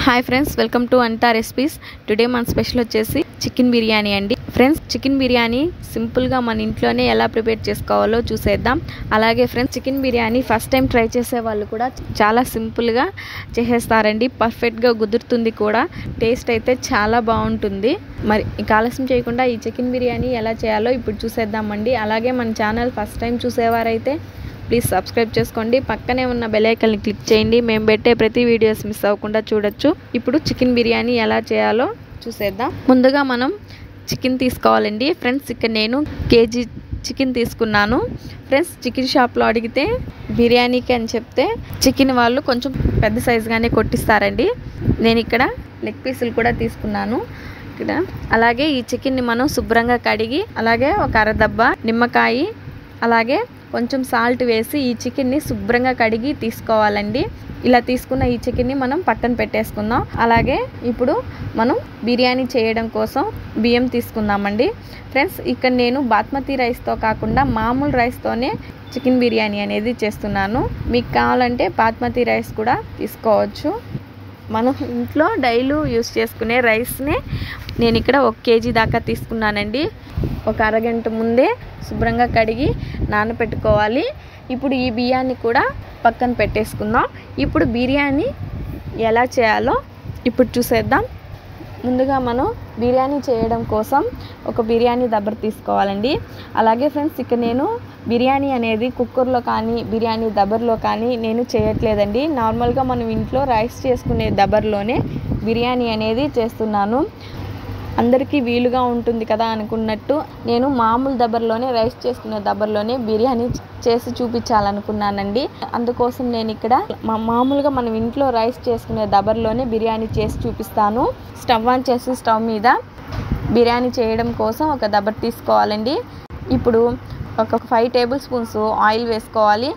hi friends welcome to అంతా recipes today మన special వచ్చేసి చికెన్ బిర్యానీ అండి ఫ్రెండ్స్ చికెన్ బిర్యానీ సింపుల్గా మన ఇంట్లోనే ఎలా ప్రిపేర్ చేసుకోవాలో చూసేద్దాం అలాగే friends chicken biryani first time try చేసే వాళ్ళు కూడా చాలా సింపుల్గా చేసేస్తారండి పర్ఫెక్ట్గా కుదురుతుంది కూడా టేస్ట్ అయితే చాలా బాగుంటుంది మరి ఇంకా ఆలస్యం చేయకుండా ఈ చికెన్ బిర్యానీ ఎలా చేయాలో ఇప్పుడు చూసేద్దామండి అలాగే మన ఛానల్ ఫస్ట్ టైం చూసేవారైతే ప్లీజ్ సబ్స్క్రైబ్ చేసుకోండి పక్కనే ఉన్న బెల్ ఐకల్ని క్లిక్ చేయండి మేము పెట్టే ప్రతి వీడియోస్ మిస్ అవ్వకుండా చూడొచ్చు ఇప్పుడు చికెన్ బిర్యానీ ఎలా చేయాలో చూసేద్దాం ముందుగా మనం చికెన్ తీసుకోవాలండి ఫ్రెండ్స్ ఇక్కడ నేను కేజీ చికెన్ తీసుకున్నాను ఫ్రెండ్స్ చికెన్ షాప్లో అడిగితే బిర్యానీకి అని చెప్తే చికెన్ వాళ్ళు కొంచెం పెద్ద సైజుగానే కొట్టిస్తారండి నేను ఇక్కడ లెగ్ పీసులు కూడా తీసుకున్నాను ఇక్కడ అలాగే ఈ చికెన్ని మనం శుభ్రంగా కడిగి అలాగే ఒక అరదబ్బ నిమ్మకాయ అలాగే కొంచెం సాల్ట్ వేసి ఈ చికెన్ని శుభ్రంగా కడిగి తీసుకోవాలండి ఇలా తీసుకున్న ఈ చికెన్ని మనం పక్కన పెట్టేసుకుందాం అలాగే ఇప్పుడు మనం బిర్యానీ చేయడం కోసం బియ్యం తీసుకుందామండి ఫ్రెండ్స్ ఇక్కడ నేను బాస్మతి రైస్తో కాకుండా మామూలు రైస్తోనే చికెన్ బిర్యానీ అనేది చేస్తున్నాను మీకు కావాలంటే బాస్మతి రైస్ కూడా తీసుకోవచ్చు మనం ఇంట్లో డైలీ యూస్ చేసుకునే రైస్నే నేను ఇక్కడ ఒక కేజీ దాకా తీసుకున్నానండి ఒక అరగంట ముందే శుభ్రంగా కడిగి నానబెట్టుకోవాలి ఇప్పుడు ఈ బియ్యాన్ని కూడా పక్కన పెట్టేసుకుందాం ఇప్పుడు బిర్యానీ ఎలా చేయాలో ఇప్పుడు చూసేద్దాం ముందుగా మనం బిర్యానీ చేయడం కోసం ఒక బిర్యానీ దబ్బర తీసుకోవాలండి అలాగే ఫ్రెండ్స్ ఇక్కడ నేను బిర్యానీ అనేది కుక్కర్లో కానీ బిర్యానీ దబ్బర్లో కానీ నేను చేయట్లేదండి నార్మల్గా మనం ఇంట్లో రైస్ చేసుకునే దబ్బర్లోనే బిర్యానీ అనేది చేస్తున్నాను అందరికీ వీలుగా ఉంటుంది కదా అనుకున్నట్టు నేను మామూలు దబ్బర్లోనే రైస్ చేసుకునే దబ్బర్లోనే బిర్యానీ చేసి చూపించాలనుకున్నానండి అందుకోసం నేను ఇక్కడ మా మామూలుగా మనం ఇంట్లో రైస్ చేసుకునే దబ్బర్లోనే బిర్యానీ చేసి చూపిస్తాను స్టవ్ ఆన్ చేసి స్టవ్ మీద బిర్యానీ చేయడం కోసం ఒక దబ్బర్ తీసుకోవాలండి ఇప్పుడు ఒక ఫైవ్ టేబుల్ స్పూన్స్ ఆయిల్ వేసుకోవాలి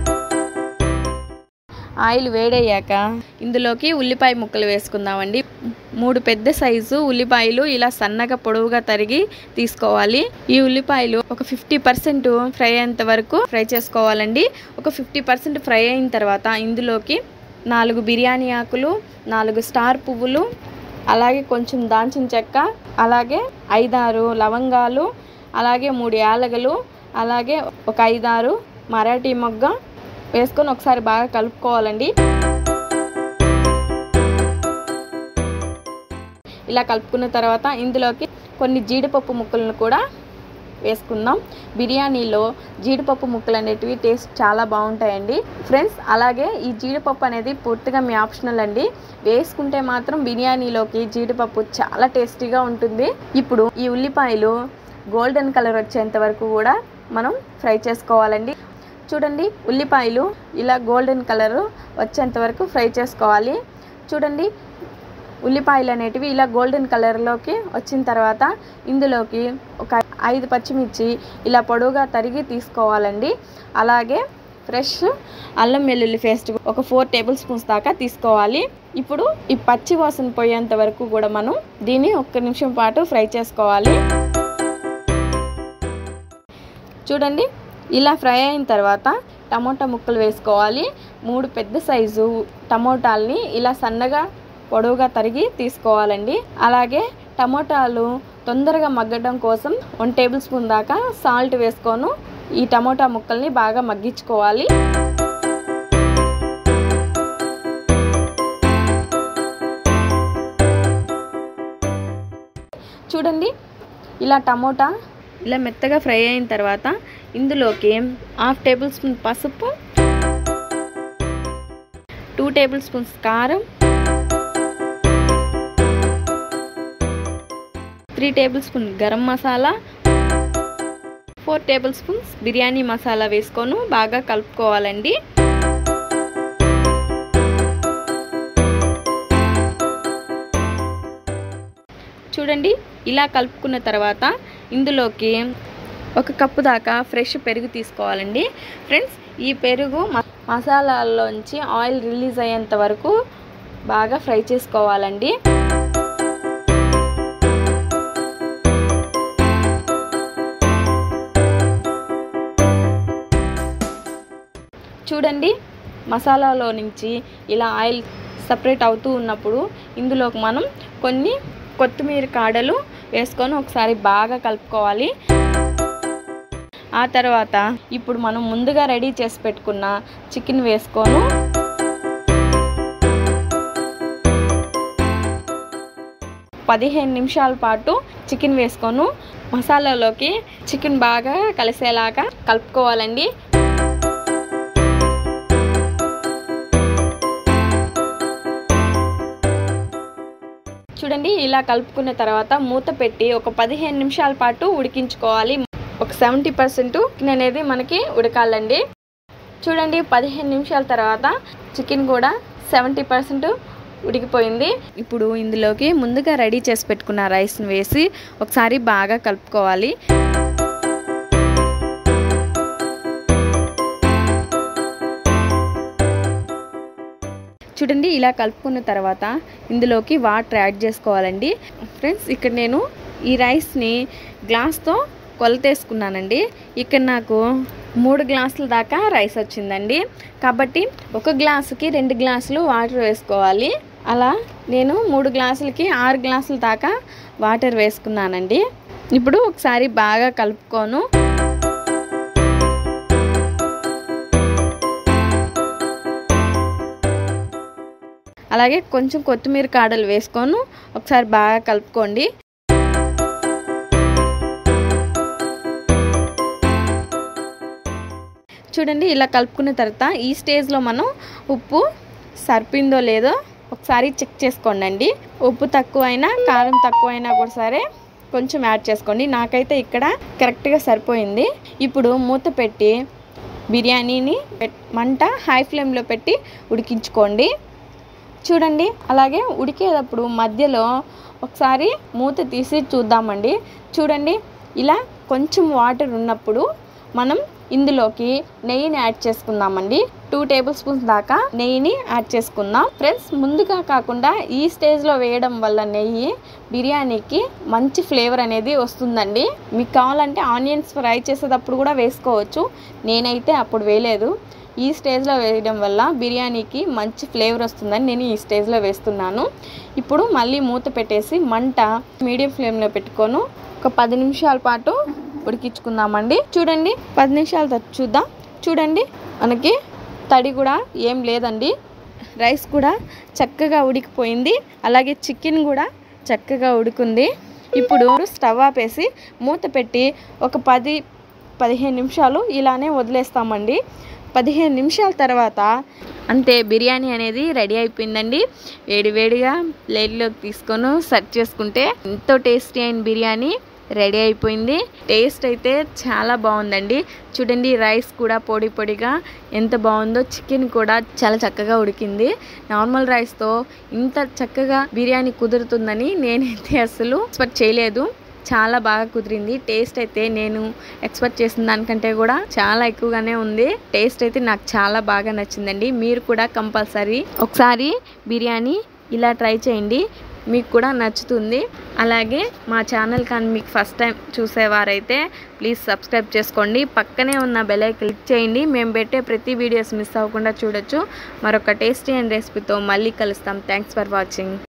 ఆయిల్ వేడయ్యాక ఇందులోకి ఉల్లిపాయ ముక్కలు వేసుకుందామండి మూడు పెద్ద సైజు ఉల్లిపాయలు ఇలా సన్నగా పొడవుగా తరిగి తీసుకోవాలి ఈ ఉల్లిపాయలు ఒక ఫిఫ్టీ పర్సెంట్ ఫ్రై అయ్యేంత వరకు ఫ్రై చేసుకోవాలండి ఒక ఫిఫ్టీ పర్సెంట్ ఫ్రై అయిన తర్వాత ఇందులోకి నాలుగు బిర్యానీ ఆకులు నాలుగు స్టార్ పువ్వులు అలాగే కొంచెం దాల్చిన చెక్క అలాగే ఐదారు లవంగాలు అలాగే మూడు యాలగలు అలాగే ఒక ఐదారు మరాఠీ మొగ్గ వేసుకొని ఒకసారి బాగా కలుపుకోవాలండి ఇలా కలుపుకున్న తర్వాత ఇందులోకి కొన్ని జీడిపప్పు ముక్కలను కూడా వేసుకుందాం బిర్యానీలో జీడిపప్పు ముక్కలు అనేటివి టేస్ట్ చాలా బాగుంటాయండి ఫ్రెండ్స్ అలాగే ఈ జీడిపప్పు అనేది పూర్తిగా మీ ఆప్షనల్ అండి వేసుకుంటే మాత్రం బిర్యానీలోకి జీడిపప్పు చాలా టేస్టీగా ఉంటుంది ఇప్పుడు ఈ ఉల్లిపాయలు గోల్డెన్ కలర్ వచ్చేంత వరకు కూడా మనం ఫ్రై చేసుకోవాలండి చూడండి ఉల్లిపాయలు ఇలా గోల్డెన్ కలర్ వచ్చేంత వరకు ఫ్రై చేసుకోవాలి చూడండి ఉల్లిపాయలు అనేటివి ఇలా గోల్డెన్ కలర్లోకి వచ్చిన తర్వాత ఇందులోకి ఒక ఐదు పచ్చిమిర్చి ఇలా పొడవుగా తరిగి తీసుకోవాలండి అలాగే ఫ్రెష్ అల్లం వెల్లుల్లి పేస్ట్ ఒక ఫోర్ టేబుల్ స్పూన్స్ దాకా తీసుకోవాలి ఇప్పుడు ఈ పచ్చి వాసన పోయేంత వరకు కూడా మనం దీన్ని ఒక్క నిమిషం పాటు ఫ్రై చేసుకోవాలి చూడండి ఇలా ఫ్రై అయిన తర్వాత టమోటా ముక్కలు వేసుకోవాలి మూడు పెద్ద సైజు టమోటాలని ఇలా సన్నగా పొడవుగా తరిగి తీసుకోవాలండి అలాగే టమోటాలు తొందరగా మగ్గడం కోసం వన్ టేబుల్ స్పూన్ దాకా సాల్ట్ వేసుకోను ఈ టమోటా ముక్కల్ని బాగా మగ్గించుకోవాలి చూడండి ఇలా టమోటా ఇలా మెత్తగా ఫ్రై అయిన తర్వాత ఇందులోకి హాఫ్ టేబుల్ స్పూన్ పసుపు టూ టేబుల్ స్పూన్స్ కారం three tablespoon garam masala four tablespoons biryani masala వేసుకొని బాగా కలుపుకోవాలండి చూడండి ఇలా కలుపుకున్న తర్వాత ఇందులోకి ఒక కప్పు దాకా ఫ్రెష్ పెరుగు తీసుకోవాలండి ఫ్రెండ్స్ ఈ పెరుగు మసాలాల్లోంచి ఆయిల్ రిలీజ్ అయ్యేంత వరకు బాగా ఫ్రై చేసుకోవాలండి చూడండి మసాలాలో నుంచి ఇలా ఆయిల్ సపరేట్ అవుతూ ఉన్నప్పుడు ఇందులోకి మనం కొన్ని కొత్తిమీర కాడలు వేసుకొని ఒకసారి బాగా కలుపుకోవాలి ఆ తర్వాత ఇప్పుడు మనం ముందుగా రెడీ చేసి పెట్టుకున్న చికెన్ వేసుకోను పదిహేను నిమిషాల పాటు చికెన్ వేసుకోను మసాలాలోకి చికెన్ బాగా కలిసేలాగా కలుపుకోవాలండి చూడండి ఇలా కలుపుకున్న తర్వాత మూత పెట్టి ఒక పదిహేను నిమిషాల పాటు ఉడికించుకోవాలి ఒక సెవెంటీ పర్సెంట్ చికెన్ అనేది మనకి ఉడకాలండి చూడండి పదిహేను నిమిషాల తర్వాత చికెన్ కూడా సెవెంటీ పర్సెంట్ ఉడికిపోయింది ఇప్పుడు ఇందులోకి ముందుగా రెడీ చేసి పెట్టుకున్న రైస్ని వేసి ఒకసారి బాగా కలుపుకోవాలి చూడండి ఇలా కలుపుకున్న తర్వాత ఇందులోకి వాటర్ యాడ్ చేసుకోవాలండి ఫ్రెండ్స్ ఇక్కడ నేను ఈ రైస్ని గ్లాస్తో కొలతేసుకున్నానండి ఇక్కడ నాకు మూడు గ్లాసుల దాకా రైస్ వచ్చిందండి కాబట్టి ఒక గ్లాసుకి రెండు గ్లాసులు వాటర్ వేసుకోవాలి అలా నేను మూడు గ్లాసులకి ఆరు గ్లాసుల దాకా వాటర్ వేసుకున్నానండి ఇప్పుడు ఒకసారి బాగా కలుపుకోను అలాగే కొంచెం కొత్తిమీర కాడలు వేసుకొని ఒకసారి బాగా కలుపుకోండి చూడండి ఇలా కలుపుకున్న తర్వాత ఈ స్టేజ్లో మనం ఉప్పు సరిపోయిందో లేదో ఒకసారి చెక్ చేసుకోండి ఉప్పు తక్కువైనా కారం తక్కువైనా కూడా సరే కొంచెం యాడ్ చేసుకోండి నాకైతే ఇక్కడ కరెక్ట్గా సరిపోయింది ఇప్పుడు మూత పెట్టి బిర్యానీని మంట హై ఫ్లేమ్లో పెట్టి ఉడికించుకోండి చూడండి అలాగే ఉడికేటప్పుడు మధ్యలో ఒకసారి మూత తీసి చూద్దామండి చూడండి ఇలా కొంచెం వాటర్ ఉన్నప్పుడు మనం ఇందులోకి నెయ్యిని యాడ్ చేసుకుందామండి టూ టేబుల్ స్పూన్స్ దాకా నెయ్యిని యాడ్ చేసుకుందాం ఫ్రెండ్స్ ముందుగా కాకుండా ఈ స్టేజ్లో వేయడం వల్ల నెయ్యి బిర్యానీకి మంచి ఫ్లేవర్ అనేది వస్తుందండి మీకు కావాలంటే ఆనియన్స్ ఫ్రై చేసేటప్పుడు కూడా వేసుకోవచ్చు నేనైతే అప్పుడు వేయలేదు ఈ స్టేజ్లో వేయడం వల్ల బిర్యానీకి మంచి ఫ్లేవర్ వస్తుందని నేను ఈ స్టేజ్లో వేస్తున్నాను ఇప్పుడు మళ్ళీ మూత పెట్టేసి మంట మీడియం ఫ్లేమ్లో పెట్టుకొని ఒక పది నిమిషాల పాటు ఉడికించుకుందామండి చూడండి పది నిమిషాల తర్వాత చూద్దాం చూడండి మనకి తడి కూడా ఏం లేదండి రైస్ కూడా చక్కగా ఉడికిపోయింది అలాగే చికెన్ కూడా చక్కగా ఉడికింది ఇప్పుడు స్టవ్ ఆపేసి మూత పెట్టి ఒక పది పదిహేను నిమిషాలు ఇలానే వదిలేస్తామండి పదిహేను నిమిషాల తర్వాత అంతే బిర్యానీ అనేది రెడీ అయిపోయిందండి వేడి వేడిగా ప్లేట్లోకి తీసుకొని సర్వ్ చేసుకుంటే ఎంతో టేస్టీ అయిన బిర్యానీ రెడీ అయిపోయింది టేస్ట్ అయితే చాలా బాగుందండి చూడండి రైస్ కూడా పొడి పొడిగా ఎంత బాగుందో చికెన్ కూడా చాలా చక్కగా ఉడికింది నార్మల్ రైస్తో ఇంత చక్కగా బిర్యానీ కుదురుతుందని నేనైతే అసలు ఎక్స్పెక్ట్ చేయలేదు చాలా బాగా కుదిరింది టేస్ట్ అయితే నేను ఎక్స్పెక్ట్ చేసిన దానికంటే కూడా చాలా ఎక్కువగానే ఉంది టేస్ట్ అయితే నాకు చాలా బాగా నచ్చిందండి మీరు కూడా కంపల్సరీ ఒకసారి బిర్యానీ ఇలా ట్రై చేయండి మీకు కూడా నచ్చుతుంది అలాగే మా ఛానల్ కానీ మీకు ఫస్ట్ టైం చూసేవారైతే ప్లీజ్ సబ్స్క్రైబ్ చేసుకోండి పక్కనే ఉన్న బెల్ క్లిక్ చేయండి మేము పెట్టే ప్రతి వీడియోస్ మిస్ అవ్వకుండా చూడొచ్చు మరొక టేస్టీ అండ్ రెసిపీతో మళ్ళీ కలుస్తాం థ్యాంక్స్ ఫర్ వాచింగ్